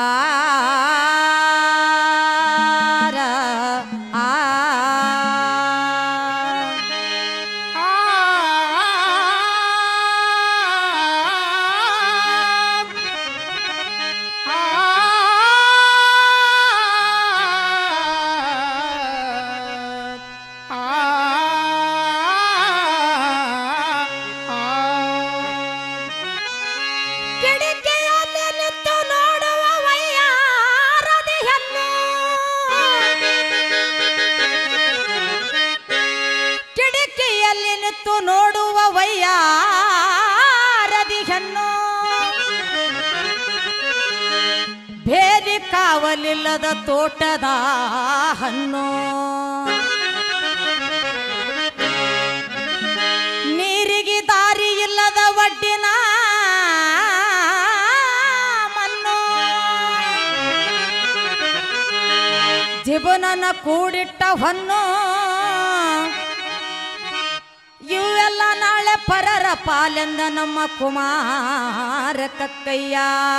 ಆ ಕಿಡಿಕೆಯಲ್ಲಿ ನಿಂತು ನೋಡುವ ವಯ್ಯಾರದಿಯನ್ನು ಕಿಡಿಕೆಯಲ್ಲಿ ನಿಂತು ನೋಡುವ ವಯ್ಯಾರದಿಯನ್ನು ಭೇದಿ ಕಾವಲಿಲ್ಲದ ತೋಟದ ಹಣ್ಣು ನೀರಿಗೆ ದಾರಿ ಇಲ್ಲದ ಒಡ್ಡಿನ ಮಣ್ಣು ಜೀವನನ ಕೂಡಿಟ್ಟ ಹೊನ್ನು ಇವೆಲ್ಲ ನಾಳೆ ಪರರ ಪಾಲೆಂದ ನಮ್ಮ ಕುಮಾರ ಕಕ್ಕಯ್ಯ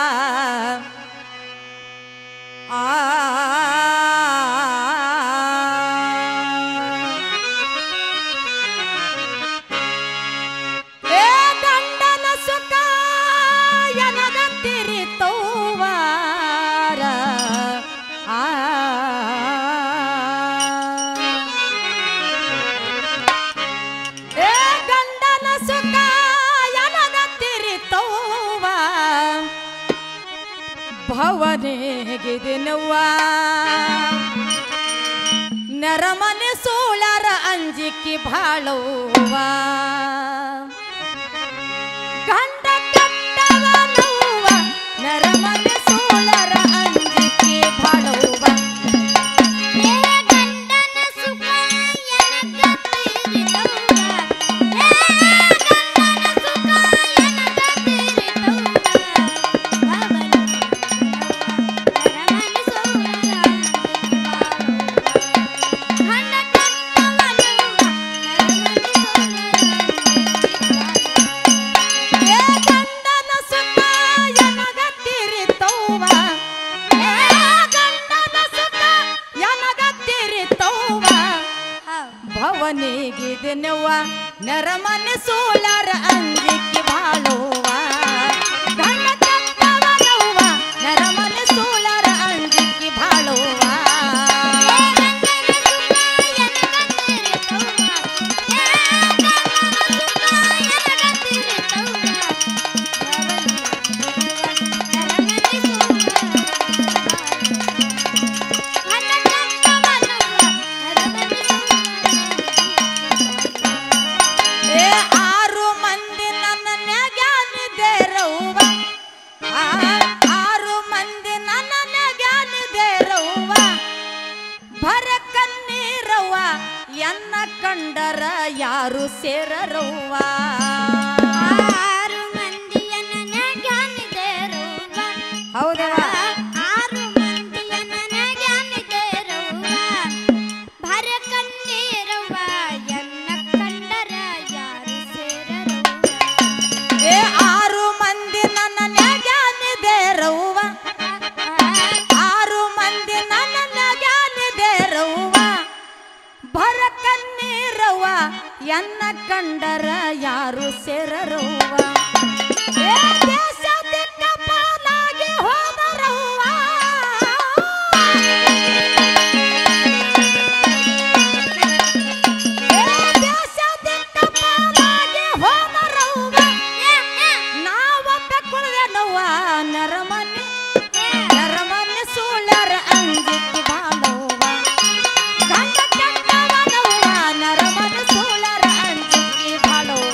ಆ ಏ ಗಂಡನ ಸುಖ ಎನಗ ತಿರಿತೋವಾರ ಆ ಏ ಗಂಡನ ಸುಖ ಎನಗ ತಿರಿತೋವ ಭವನಿಗಿದಿನವ್ವ ನರಮನೆ ಸೋಳರ ಅಂಜಿಕಿ ಬಾಳವ್ವ ಗಂಡ ಕೆಟ್ಟವನವ್ವ ನರಮನೆ ಸೋಳರ ಅಂಜಿಕಿ ಬಾಳವ್ವ ಏ ಗಂಡನ ಸುಖ ಎನಗ ತೀರಿತವ್ವ ಏ ಗಂಡನ ಸುಖ ಎನಗ ತೀರಿತವ್ವ ಭವನ ನರಮನಿ ಸೋಳರ ಗಂಡ ಕೆಟ್ಟವನವ್ವ ನರಮನಿ ಸೋಳರ ಏ ಗಂಡನ ಸುಖ ಎನಗ ತಿರಿತವ್ವ ಏ ಗಂಡನ ಸುಖ ಎನಗ ತಿರಿತವ್ವ ಭವನಿಗಿದೆನವ್ವ ನರಮನೆ ಸೋಲಾರ ಅಂಜಿಕಿ ಬಾಳುವ ಗಂಡ ಕೆಟ್ಟವನವ್ವ ನರಮನೆ ಸೋಲಾರ ಅಂಜಿಕಿ ಬಾಳುವ ಏ ಆರು ಮಂದಿ ನನ್ನ ನ್ಯಾಗ್ಯಾನಿದೇರವ್ವ ಆ, ಆರು ಮಂದಿ ನನ್ನ ನ್ಯಾಗ್ಯಾನಿದೇರವ್ವ ಭರ ಕಣ್ಣೀರವ್ವ ಎನ್ನ ಕಂಡರ ಯಾರು ಸೇರರವ್ವ ಆರು ಮಂದಿಯನ್ನ ಜ್ಞಾನಿದೇರವ್ವ ಹೌದವ ಆರು ಮಂದಿಯ ನನಗ್ಯಾನಿದೇರವ್ವ ಭರ ಕಣ್ಣೀರವ್ವ ಎನ್ನ ಕಂಡರ ಯಾರು ಸೇರರವ್ವ ಏ ಆರು ಮಂದಿ ನನ್ನ ನ್ಯಾಗ್ಯಾನಿದೇರವ್ವ ಆರು ಮಂದಿ ನನ್ನ ನ್ಯಾಗ್ಯಾನಿದೇರವ್ವ ಭರ ಕಣ್ಣೀರವ್ವ ಎನ್ನ ಕಂಡರ ಯಾರು ಸೇರರವ್ವ ಏ ದೇಶ ದಿಕ್ಕ ಪಾಲಾಗಿ ಹೋದರವ್ವ ಏ ದೇಶ ದಿಕ್ಕ ಪಾಲಾಗಿ ಹೋದರವ್ವ ನಾವೊಬ್ಬ ಕುಳ್ವೆನವ್ವ ನರಮನೆ ನರಮನೆ ಸುಳ್ಯರ ಅಂಜಿಕ್ಕಿ ಬಾಳವ್ವ ಗಂಡ ಕೆಟ್ಟವನವ್ವ ನರಮನೆ ಸುಳ್ಯರ ಅಂಜಿಕ್ಕಿ ಬಾಳವ್ವ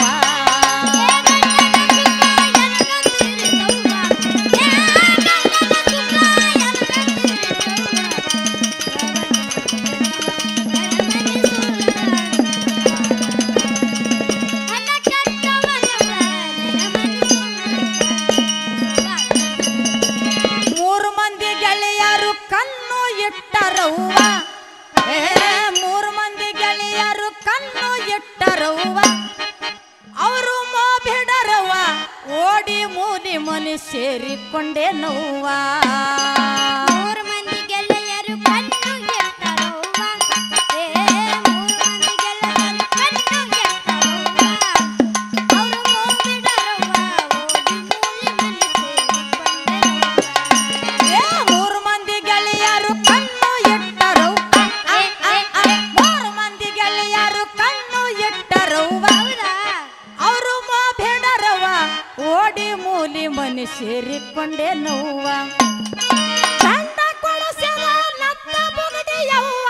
ಮೂರು ಮಂದಿ ಗೆಳೆಯರು ಕಣ್ಣು ಇಟ್ಟರವ್ವ ಏ ಮೂರು ಮಂದಿ ಗೆಳೆಯರು ಕಣ್ಣು ಇಟ್ಟರವ್ವ ಅವರು ಮೋ ಬಿಡರವ್ವ ಓಡಿ ಮೂಲಿ ಓಡಿ ಮನೆ ಸೇರಿಕೊಂಡೆ ನೋವಾ ಮೂರು ಮಂದಿ ಗೆಳೆಯರು ಕಣ್ಣು ಎತ್ತರವ್ವ ಏ ಮೂರು ಮಂದಿ ಗೆಳೆಯರು ಕಣ್ಣು ಎತ್ತರವ್ವ ಅವರು ಹೋಗಿಡರವ್ವ ಓಡಿ ಮೂಲಿ ಮನೆ ಸೇರಿಕೊಂಡರವ್ವ ಏ ಮೂರು ಮಂದಿ ಗೆಳೆಯರು ಕಣ್ಣು ಇಟ್ಟರವ್ವ ಆ, ಆ, ಆ, ಮೂರು ಮಂದಿ ಗೆಳೆಯರು ಕಣ್ಣು ಇಟ್ಟರವ್ವ ಹೌದಾ ಅವರು ಬೇಡರವ್ವ ಓಡಿ ಮೂಲಿ ಮನೆ ಸೇರಿಕೊಂಡೆ ನೋವ ಗಂಡ ಕೊಡಸದ ನತ್ತ ಬುಗಡಿಯವ್ವ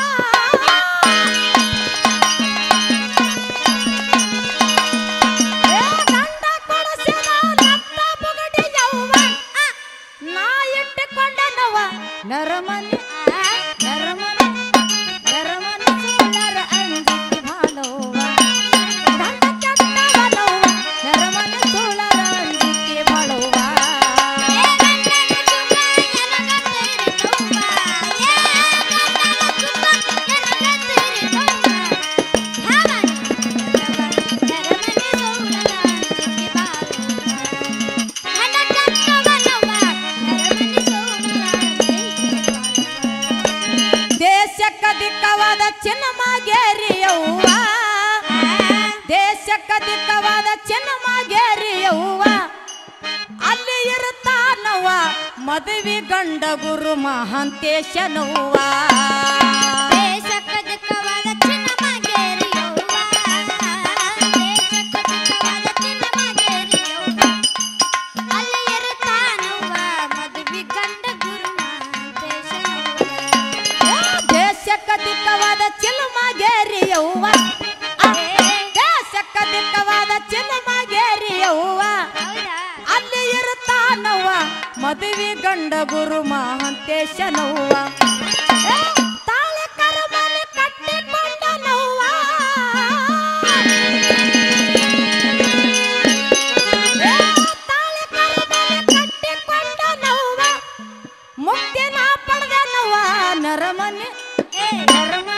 ಏ ಗಂಡ ಕೊಡಸದ ನತ್ತ ಬುಗಡಿಯವ್ವ ಆ, ನಾ ಇಟ್ಟುಕೊಂಡನವ ನರಮನಿ ನರಮನಿ ನರಮನಿ ಸೋಲರ ಅಂಜಿಕೆ ಭಾಳವ್ವ ಗಂಡ ಕೆಟ್ಟವನವ್ವ ನರಮನಿ ಸೋಲರ ಅಂಜಿಕೆ ಭಾಳವ್ವ ಏ ಗಂಡನ ಸುಖ ಎನಗ ತೆರಿತವ್ವ ಏ ಗಂಡನ ಸುಖ ಎನಗ ತೆರಿತವ್ವ ಹಾವನಿ ನರಮನೆ ಸೌಲರ ಅಂಜಿಕೆ ಬಾಳುವ ಹಣ ಕಟ್ಟವನವ್ವ ನರಮನೆ ಸೌಲರ ಅಂಜಿಕೆ ಬಾಳುವ ದೇಶಕ್ಕ ದಿಕ್ಕವಾದ ಚಿನ್ನಮಾಗೇರಿಯವ್ವ ದೇಶಕ್ಕ ದಿಕ್ಕವಾದ ಚಿನ್ನಮಾಗೇರಿಯವ್ವ ಅಲ್ಲಿ ಇರುತ್ತಾನವ್ವ ಮದುವೆ ಗಂಡ ಗುರು ಮಹಾಂತೇಶನವ್ವ ದೇಶಕ್ಕದಕ್ಕವಾದ ಚಿನ್ನಮಗೇರಿಯವ್ವ ದೇಶಕ್ಕದಕ್ಕವಾದ ಚಿನ್ನಮಗೇರಿಯವ್ವ ಅಲ್ಲಿ ಇರುತ್ತಾನವ್ವ ಮದುವೆ ಗಂಡ ಗುರುಮಾಂತೇಶನವ್ವ ದೇಶಕ್ಕ ದಿಕ್ಕವಾದ ಚಿನ್ನಮಾಗೇರಿಯವ್ವ ಆ, ದೇಶಕ್ಕ ದಿಕ್ಕವಾದ ಚಿನ್ನಮಾಗೇರಿಯವ್ವ ಹೌದಾ ಅಲ್ಲಿ ಇರುತ್ತಾನವ್ವ ಮದುವೆ ಗಂಡ ಗುರು ಮಹಾಂತೇಶನವ್ವ ಏ, ತಾಳಿ ಕರಮನೆ ಕಟ್ಟಿಕೊಂಡನವ್ವ ಏ, ತಾಳಿ ಕರಮನೆ ಕಟ್ಟಿಕೊಂಡನವ್ವ ಮುಕ್ತಿನ ಪಡೆದನವ್ವ ನರಮನೆ ಏ ನರಮನೆ